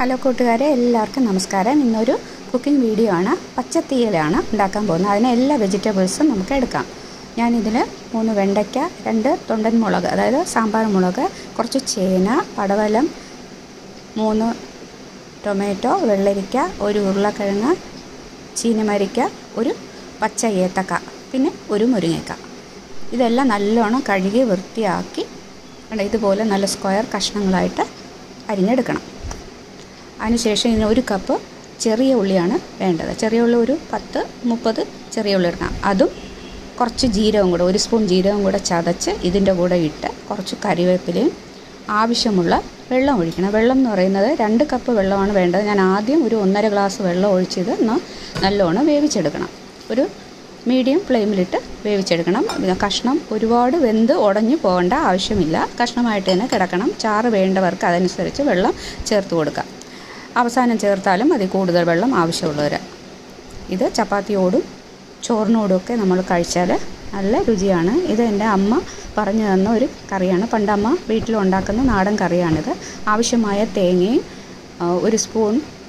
hello കൂട്ടുകാരെ എല്ലാവർക്കും നമസ്കാരം ഇന്നൊരു കുക്കിംഗ് വീഡിയോ ആണ് പച്ചത്തീയലാണ് ഉണ്ടാക്കാൻ പോകുന്നത് അതിന് എല്ലാ വെജിറ്റബിൾസും നമുക്ക് എടുക്കാം ഞാനിതിൽ മൂന്ന് വെണ്ടയ്ക്ക രണ്ട് തൊണ്ടൻ മുളക് അതായത് സാമ്പാർ മുളക് കുറച്ച് ചേന പടവലം മൂന്ന് ടൊമാറ്റോ വെള്ളരിക്ക ഒരു ഉരുളക്കിഴങ്ങ് ചീനമരിക്ക ഒരു പച്ച ഏത്തക്ക പിന്നെ ഒരു മുരിങ്ങക്ക ഇതെല്ലാം നല്ലോണം കഴുകി വൃത്തിയാക്കി കണ്ടോ ഇതുപോലെ നല്ല സ്ക്വയർ കഷ്ണങ്ങളായിട്ട് അരിഞ്ഞെടുക്കണം അതിനുശേഷം ഇതിന് ഒരു കപ്പ് ചെറിയ ഉള്ളിയാണ് വേണ്ടത് ചെറിയ ഉള്ളി ഒരു പത്ത് മുപ്പത് ചെറിയ ഉള്ളി എടുക്കണം അതും കുറച്ച് ജീരകം കൂടെ ഒരു സ്പൂൺ ജീരകം കൂടെ ചതച്ച് ഇതിൻ്റെ കൂടെ ഇട്ട് കുറച്ച് കറിവേപ്പിലയും ആവശ്യമുള്ള വെള്ളം ഒഴിക്കണം വെള്ളം എന്ന് പറയുന്നത് രണ്ട് കപ്പ് വെള്ളമാണ് വേണ്ടത് ഞാൻ ആദ്യം ഒരു ഒന്നര ഗ്ലാസ് വെള്ളം ഒഴിച്ചത് ഒന്ന് നല്ലോണം വേവിച്ചെടുക്കണം ഒരു മീഡിയം ഫ്ലെയിമിലിട്ട് വേവിച്ചെടുക്കണം കഷ്ണം ഒരുപാട് വെന്ത് ഉടഞ്ഞു പോകേണ്ട ആവശ്യമില്ല കഷ്ണമായിട്ട് തന്നെ കിടക്കണം ചാറ് വേണ്ടവർക്ക് അതനുസരിച്ച് വെള്ളം ചേർത്ത് കൊടുക്കാം അവസാനം ചേർത്താലും അതിൽ കൂടുതൽ വെള്ളം ആവശ്യമുള്ളവർ ഇത് ചപ്പാത്തിയോടും ചോറിനോടും ഒക്കെ നമ്മൾ കഴിച്ചാൽ നല്ല രുചിയാണ് ഇത് എൻ്റെ അമ്മ പറഞ്ഞു തന്ന ഒരു കറിയാണ് പണ്ട് അമ്മ വീട്ടിലുണ്ടാക്കുന്ന നാടൻ കറിയാണിത് ആവശ്യമായ തേങ്ങയും ഒരു സ്പൂൺ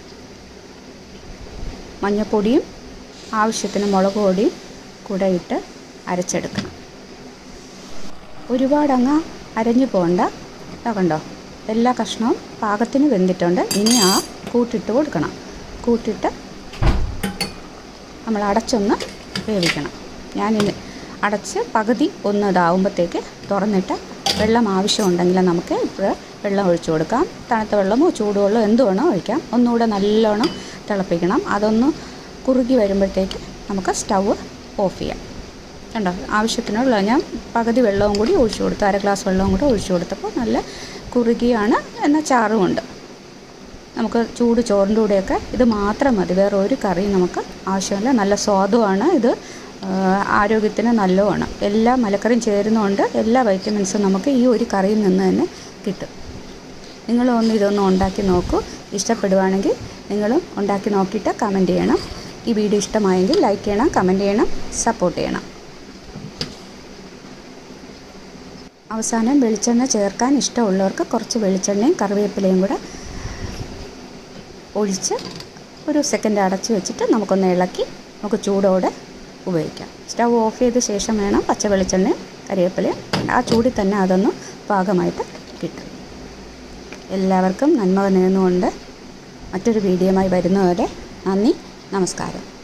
മഞ്ഞൾപ്പൊടിയും ആവശ്യത്തിന് മുളക് പൊടിയും കൂടെ ഇട്ട് അരച്ചെടുക്കണം ഒരുപാടങ്ങ് അരഞ്ഞു പോകണ്ട കണ്ടോ എല്ലാ കഷ്ണവും പാകത്തിന് വെന്തിട്ടുണ്ട് ഇനി ആ കൂട്ടിട്ട് കൊടുക്കണം കൂട്ടിട്ട് നമ്മൾ അടച്ചൊന്ന് വേവിക്കണം ഞാനിത് അടച്ച് പകുതി ഒന്ന് ഇതാവുമ്പോഴത്തേക്ക് തുറന്നിട്ട് വെള്ളം ആവശ്യമുണ്ടെങ്കിൽ നമുക്ക് ഇപ്പോൾ വെള്ളം ഒഴിച്ചു കൊടുക്കാം തണുത്ത വെള്ളമോ ചൂടുവെള്ളമോ എന്ത് വേണോ ഒഴിക്കാം ഒന്നുകൂടെ നല്ലോണം തിളപ്പിക്കണം അതൊന്ന് കുറുകി വരുമ്പോഴത്തേക്ക് നമുക്ക് സ്റ്റൗ ഓഫ് ചെയ്യാം കണ്ടോ ആവശ്യത്തിനുള്ള ഞാൻ പകുതി വെള്ളവും കൂടി ഒഴിച്ചു കൊടുത്തു അര ഗ്ലാസ് വെള്ളവും കൂടി ഒഴിച്ചു കൊടുത്തപ്പോൾ നല്ല കുറുകിയാണ് എന്നാൽ ചാറുമുണ്ട് നമുക്ക് ചൂട് ചോറിൻ്റെ കൂടെയൊക്കെ ഇത് മാത്രം മതി വേറെ ഒരു കറിയും നമുക്ക് ആവശ്യമില്ല നല്ല സ്വാദുമാണ് ഇത് ആരോഗ്യത്തിന് നല്ലതാണ് എല്ലാ മലക്കറിയും ചേരുന്നതുകൊണ്ട് എല്ലാ വൈറ്റമിൻസും നമുക്ക് ഈ ഒരു കറിയിൽ നിന്ന് തന്നെ കിട്ടും നിങ്ങളൊന്ന് ഇതൊന്ന് ഉണ്ടാക്കി നോക്കൂ ഇഷ്ടപ്പെടുവാണെങ്കിൽ നിങ്ങളും ഉണ്ടാക്കി നോക്കിയിട്ട് കമൻറ്റ് ചെയ്യണം ഈ വീഡിയോ ഇഷ്ടമായെങ്കിൽ ലൈക്ക് ചെയ്യണം കമൻറ്റ് ചെയ്യണം സപ്പോർട്ട് ചെയ്യണം അവസാനം വെളിച്ചെണ്ണ ചേർക്കാൻ ഇഷ്ടമുള്ളവർക്ക് കുറച്ച് വെളിച്ചെണ്ണയും കറിവേപ്പിലയും കൂടെ ഒഴിച്ച് ഒരു സെക്കൻഡ് അടച്ച് വെച്ചിട്ട് നമുക്കൊന്ന് ഇളക്കി നമുക്ക് ചൂടോടെ ഉപയോഗിക്കാം സ്റ്റൗ ഓഫ് ചെയ്ത ശേഷം വേണം പച്ച വെളിച്ചെണ്ണയും കറിവേപ്പിലയും ആ ചൂടിൽ തന്നെ അതൊന്ന് പാകമായിട്ട് കിട്ടും എല്ലാവർക്കും നന്മ നേർന്നുകൊണ്ട് മറ്റൊരു വീഡിയോയുമായി വരുന്നവരെ നന്ദി നമസ്കാരം